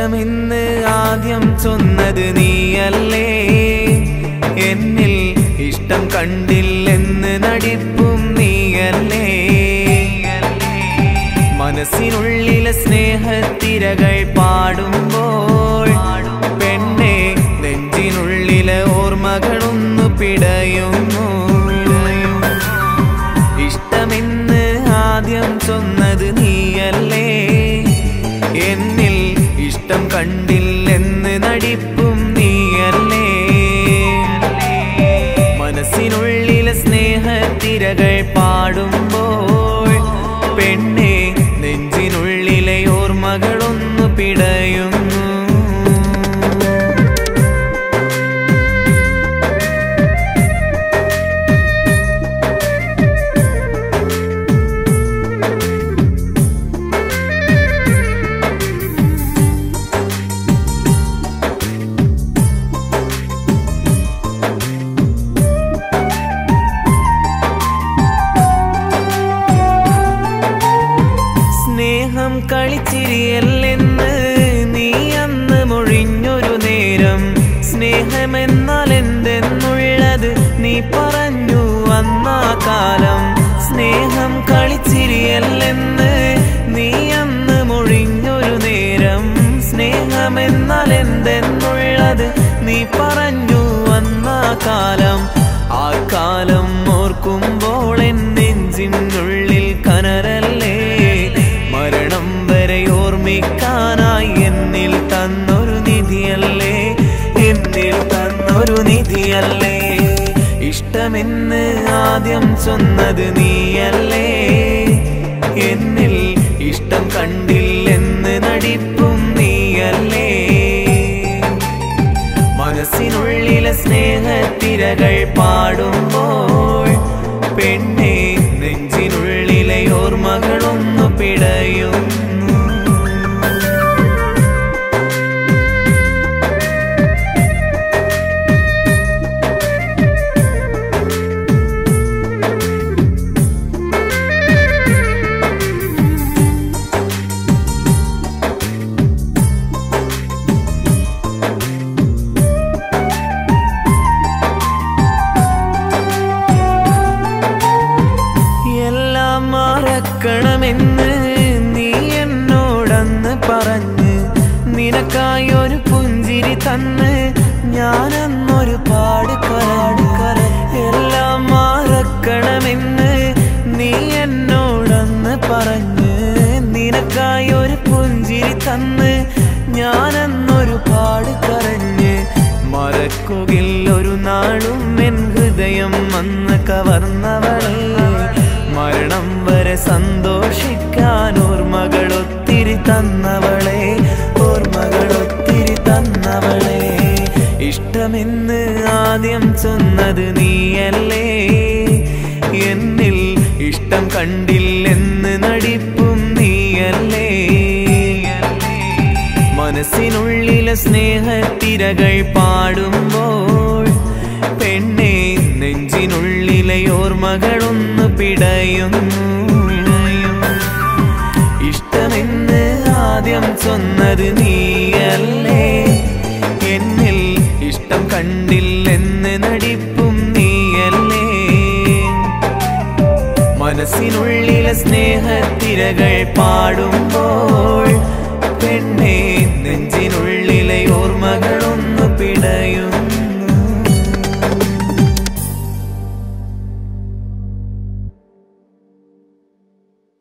ഇഷ്ടമെന്ന് ആദ്യം ചൊന്നത് നീയല്ലേ എന്നിൽ ഇഷ്ടം കണ്ടില്ലെന്ന് നടിപ്പും നീയല്ലേ മനസ്സിനുള്ളിലെ സ്നേഹത്തിരകൾ പാടുമ്പോൾ പെണ്ണെ നെഞ്ചിനുള്ളിലെ ഓർമ്മകളൊന്നു പിടയുന്നു ഇഷ്ടമെന്ന് ആദ്യം ചൊന്നത് നീയല്ലേ എന്നിൽ ഇഷ്ടം കണ്ടില്ലെന്ന് നടിപ്പും നീയല്ലേ മനസ്സിനുള്ളിലെ സ്നേഹത്തിരകൾ പാടുമ്പോൾ പെണ്ണെ നെഞ്ചിനുള്ളിലെ ഓർമ്മകളൊന്നു പിടയുന്നു സ്നേഹം കളിച്ചിരിയല്ലെന്ന് നീ അന്ന് മൊഴിഞ്ഞൊരു നേരം സ്നേഹമെന്നാൽ എന്തെന്നുള്ളത് നീ പറഞ്ഞു അന്നാ കാലം സ്നേഹം കളിച്ചിരിയല്ലെന്ന് നീ അന്ന് മൊഴിഞ്ഞൊരു നേരം സ്നേഹമെന്നാൽ എന്തെന്നുള്ളത് നീ പറഞ്ഞു അന്നാ കാലം ആ കാലം ഓർക്കുമ്പോൾ എൻ നെഞ്ചിനുള്ളിൽ കനരല്ലേ മരണം വരെ ഓർമ്മിക്കാനായി എന്നിൽ തന്നൊരു നിധിയല്ലേ എന്നിൽ തന്നൊരു നിധിയല്ലേ ഇഷ്ടമെന്ന് ആദ്യം ചൊന്നത് നീയല്ലേ എന്നിൽ ഇഷ്ടം കണ്ടില്ലെന്ന് നടിപ്പും നീയല്ലേ മനസ്സിനുള്ളിലെ സ്നേഹത്തിരകൾ പാടുമ്പോൾ പെണ്ണെ നെഞ്ചിനുള്ളിലെ ഓർമ്മകളൊന്നു പിടയുന്നു എല്ലാം മറക്കണമെന്ന് നീ എന്നോടന്ന് പറഞ്ഞ് നിനക്കായി ഒരു പുഞ്ചിരി തന്ന് ഞാനന്നൊരു പാട് കരാട് കര എല്ലാം മറക്കണമെന്ന് നീ എന്നോടന്ന് പറഞ്ഞ് നിനക്കായി ഒരു പുഞ്ചിരി തന്ന് ഞാനന്നൊരു പാട് കരഞ്ഞ് മറക്കുകിൽ ഒരു നാളും എൻ ഹൃദയം അന്ന് കവർന്നവളെ മരണം വരെ സന്തോഷിക്കാൻ ഓർമ്മകൾ ഒത്തിരി തന്നവളെ ഓർമ്മകൾ ഒത്തിരി തന്നവളെ ഇഷ്ടമെന്ന് ആദ്യം ചൊന്നത് നീയല്ലേ എന്നിൽ ഇഷ്ടം കണ്ടില്ലെന്ന് നടിപ്പും നീയല്ലേ മനസ്സിനുള്ളിലെ സ്നേഹത്തിരകൾ പാടുമ്പോൾ പെണ്ണെ നെഞ്ചിനുള്ളിലെ ഓർമ്മകളൊന്നു പിടയുന്നു ഇഷ്ടമെന്ന് ആദ്യം ചൊന്നത് നീയല്ലേ എന്നിൽ ഇഷ്ടം കണ്ടില്ലെന്ന് നടിപ്പും നീയല്ലേ മനസ്സിനുള്ളിലെ സ്നേഹത്തിരകൾ പാടുമ്പോൾ പെണ്ണെ നെഞ്ചിനുള്ളിൽ